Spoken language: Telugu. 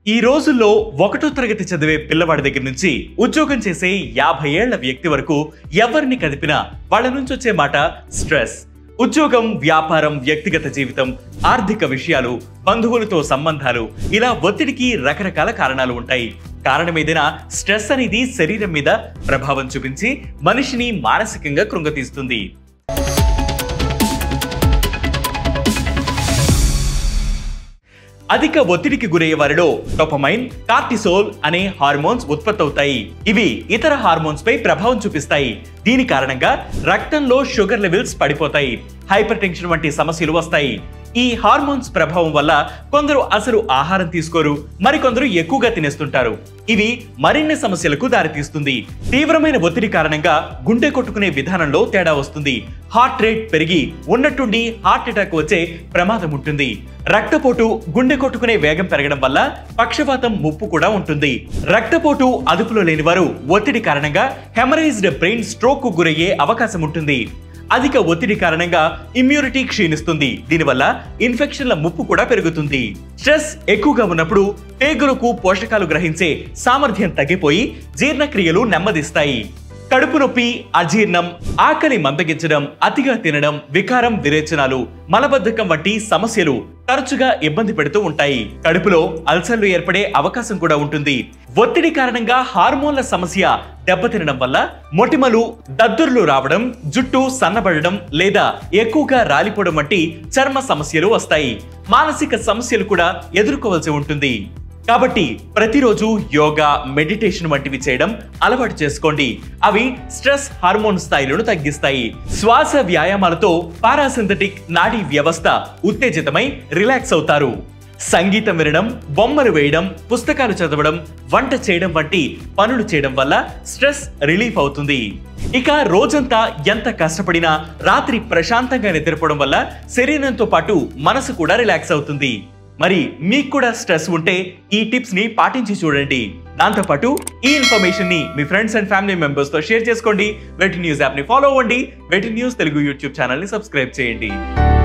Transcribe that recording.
ఈ రోజుల్లో ఒకటో తరగతి చదివే పిల్లవాడి దగ్గర నుంచి ఉద్యోగం చేసే యాభై ఏళ్ల వ్యక్తి వరకు ఎవరిని కదిపినా వాళ్ళ నుంచి వచ్చే మాట స్ట్రెస్ ఉద్యోగం వ్యాపారం వ్యక్తిగత జీవితం ఆర్థిక విషయాలు బంధువులతో సంబంధాలు ఇలా ఒత్తిడికి రకరకాల కారణాలు ఉంటాయి కారణం ఏదైనా స్ట్రెస్ అనేది శరీరం మీద ప్రభావం చూపించి మనిషిని మానసికంగా కృంగతీస్తుంది అధిక ఒత్తిడికి గురయ్యే వారిలో డొపమైన్ కార్టిసోల్ అనే హార్మోన్స్ ఉత్పత్తి అవుతాయి ఇవి ఇతర హార్మోన్స్ పై ప్రభావం చూపిస్తాయి దీని కారణంగా రక్తంలో షుగర్ లెవెల్స్ పడిపోతాయి హైపర్ టెన్షన్ వంటి సమస్యలు వస్తాయి ఈ హార్మోన్స్ ప్రభావం వల్ల కొందరు అసలు ఆహారం తీసుకోరు మరికొందరు ఎక్కువగా తినేస్తుంటారు ఇవి మరిన్ని సమస్యలకు దారితీస్తుంది తీవ్రమైన ఒత్తిడి కారణంగా గుండె కొట్టుకునే విధానంలో తేడా వస్తుంది హార్ట్ రేట్ పెరిగి ఉన్నట్టుండి హార్ట్ అటాక్ వచ్చే ప్రమాదం ఉంటుంది రక్తపోటు గుండె కొట్టుకునే వేగం పెరగడం వల్ల పక్షవాతం ముప్పు కూడా ఉంటుంది రక్తపోటు అదుపులో లేని వారు ఒత్తిడి కారణంగా హెమరైజ్డ్ బ్రెయిన్ స్ట్రోక్ కు గురయ్యే అవకాశం ఉంటుంది అధిక ఒత్తిడి కారణంగా ఇమ్యూనిటీ క్షీణిస్తుంది దీనివల్ల ఇన్ఫెక్షన్ల ముప్పు కూడా పెరుగుతుంది స్ట్రెస్ ఎక్కువగా ఉన్నప్పుడు పేగులకు పోషకాలు గ్రహించే సామర్థ్యం తగ్గిపోయి జీర్ణక్రియలు నెమ్మదిస్తాయి కడుపు నొప్పి అజీర్ణం ఆకలి మందగించడం అతిగా తినడం వికారం విరేచనాలు మలబద్ధకం వంటి సమస్యలు తరచుగా ఇబ్బంది పెడుతూ ఉంటాయి కడుపులో అల్సర్లు ఏర్పడే అవకాశం కూడా ఉంటుంది ఒత్తిడి కారణంగా హార్మోన్ల సమస్య దెబ్బతినడం వల్ల మొటిమలు దద్దుర్లు రావడం జుట్టు సన్నబడడం లేదా ఎక్కువగా రాలిపోవడం వంటి చర్మ సమస్యలు వస్తాయి మానసిక సమస్యలు కూడా ఎదుర్కోవాల్సి ఉంటుంది కాబట్టి ప్రతిరోజు యోగా మెడిటేషన్ వంటివి చేయడం అలవాటు చేసుకోండి అవి స్ట్రెస్ హార్మోన్ స్థాయిలను తగ్గిస్తాయి శ్వాస వ్యాయామాలతో పారాసింథటిక్ నాడీ వ్యవస్థ ఉత్తేజితమై రిలాక్స్ అవుతారు సంగీతం వినడం బొమ్మలు వేయడం పుస్తకాలు చదవడం వంట చేయడం వంటి పనులు చేయడం వల్ల స్ట్రెస్ రిలీఫ్ అవుతుంది ఇక రోజంతా ఎంత కష్టపడినా రాత్రి ప్రశాంతంగా నిద్రపోవడం వల్ల శరీరంతో పాటు మనసు కూడా రిలాక్స్ అవుతుంది మరి మీకు కూడా స్ట్రెస్ ఉంటే ఈ టిప్స్ ని పాటించి చూడండి దాంతోపాటు ఈ ఇన్ఫర్మేషన్ ని మీ ఫ్రెండ్స్ అండ్ ఫ్యామిలీ మెంబర్స్ తో షేర్ చేసుకోండి వెటి న్యూస్ యాప్ ని ఫాలో అవ్వండి వెటి న్యూస్ తెలుగు యూట్యూబ్ ఛానల్ ని సబ్స్క్రైబ్ చేయండి